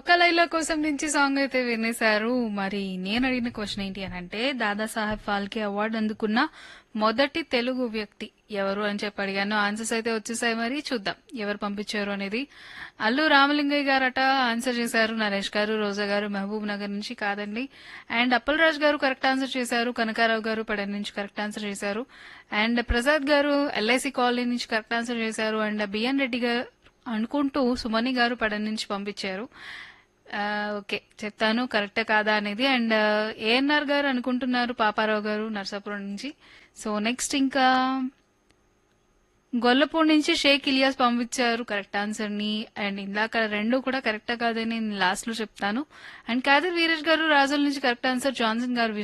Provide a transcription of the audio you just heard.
ఒక్క లైలా కోసం నుంచి సాంగ్ అయితే వినేశారు మరి నేను అడిగిన క్వశ్చన్ ఏంటి అని అంటే దాదాసాహెబ్ ఫాల్కే అవార్డు అందుకున్న మొదటి తెలుగు వ్యక్తి ఎవరు అని చెప్పి అడిగాను ఆన్సర్స్ అయితే వచ్చేసాయి మరి చూద్దాం ఎవరు పంపించారు అనేది అల్లు రామలింగయ్య గారట ఆన్సర్ చేశారు నరేష్ గారు రోజా గారు మహబూబ్ నగర్ నుంచి కాదండి అండ్ అప్పలరాజు గారు కరెక్ట్ ఆన్సర్ చేశారు కనకారావు గారు పడన్ నుంచి కరెక్ట్ ఆన్సర్ చేశారు and Prasad garu LIC colony నుంచి కరెక్ట్ ఆన్సర్ చేశారు అండ్ బిఎన్ రెడ్డి గారు అనుకుంటూ సుమని గారు పడన్ నుంచి పంపించారు ఆ, ఓకే చెప్తాను కరెక్ట్ కాదా అనేది అండ్ ఏఎన్ఆర్ గారు అనుకుంటున్నారు పాపారావు గారు నర్సాపురం నుంచి సో నెక్స్ట్ ఇంకా గొల్లపూడి నుంచి షేక్ ఇలియాస్ పంపించారు కరెక్ట్ ఆన్సర్ ని అండ్ ఇందాక రెండు కూడా కరెక్టా కాదని నేను లాస్ట్ లో చెప్తాను అండ్ కాదర్ వీరేష్ గారు రాజుల నుంచి కరెక్ట్ ఆన్సర్ జాన్సన్ గారు